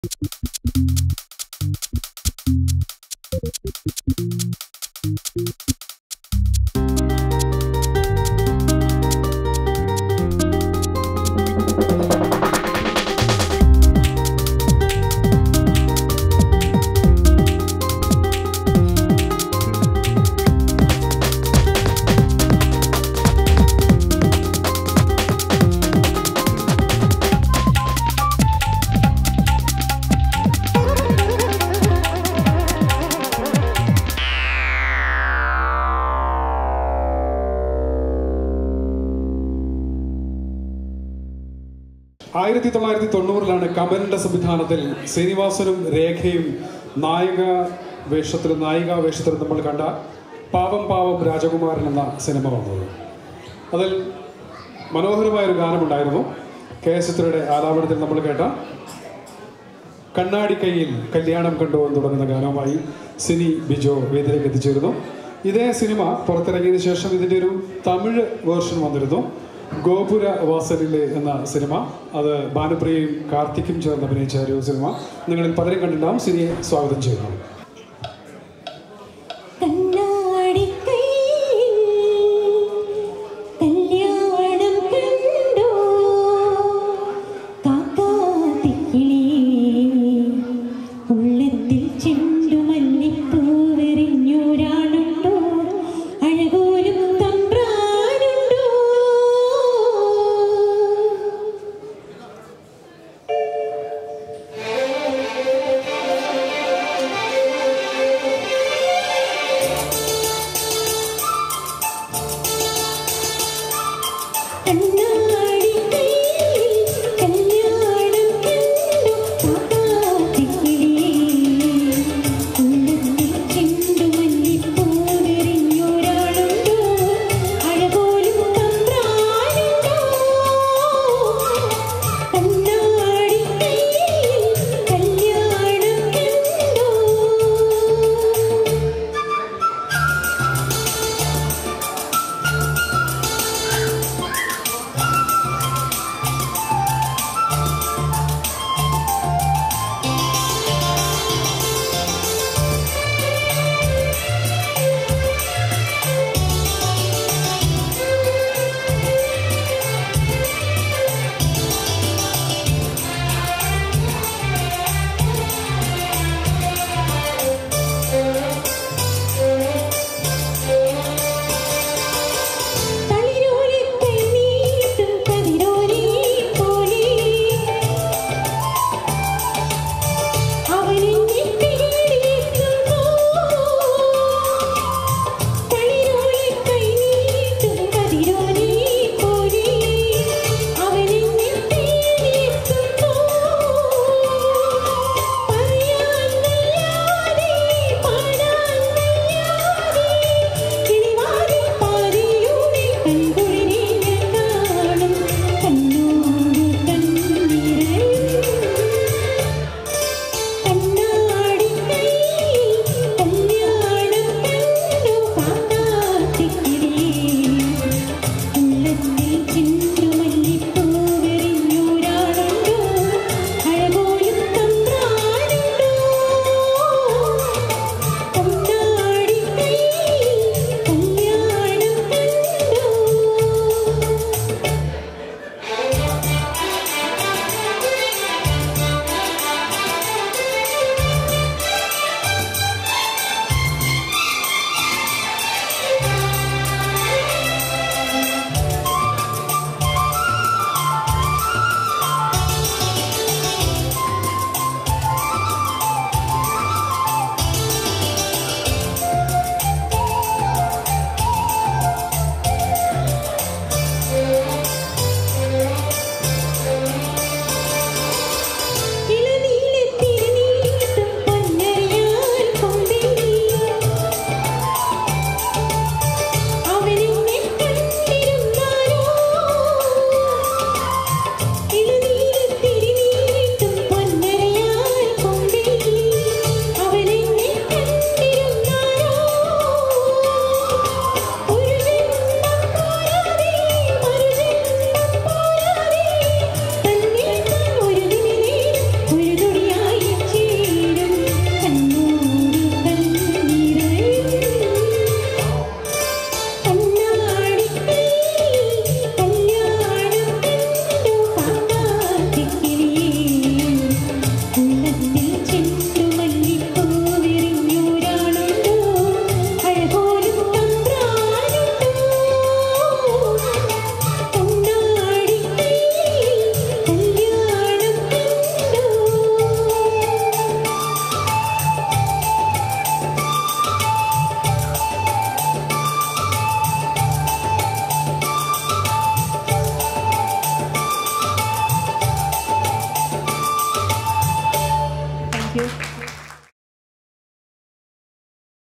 ആയിരത്തി തൊള്ളായിരത്തി തൊണ്ണൂറിലാണ് കമലിന്റെ സംവിധാനത്തിൽ ശ്രീനിവാസനും രേഖയും നായിക വേഷത്തിലും നായിക വേഷത്തിലും നമ്മൾ കണ്ട പാവം പാവം രാജകുമാരൻ എന്ന സിനിമ വന്നത് അതിൽ മനോഹരമായൊരു ഗാനമുണ്ടായിരുന്നു കെ എസ് ചിത്രയുടെ ആലാപനത്തിൽ നമ്മൾ കേട്ട കണ്ണാടിക്കൈയിൽ കല്യാണം കണ്ടു എന്ന് തുടങ്ങുന്ന ഗാനവുമായി സിനി ബിജോ വേദിയിലേക്ക് എത്തിച്ചേരുന്നു ഇതേ സിനിമ പുറത്തിറങ്ങിയതിനു ശേഷം ഇതിൻ്റെ ഒരു തമിഴ് വേർഷൻ വന്നിരുന്നു ഗോപുര വാസലിലെ എന്ന സിനിമ അത് ഭാനുപ്രിയയും കാർത്തിക്കും ചേർന്ന് അഭിനയിച്ച ഒരു സിനിമ നിങ്ങളിൽ പലരും കണ്ടിട്ടുണ്ടാവും സിനിയെ സ്വാഗതം ചെയ്യുന്നു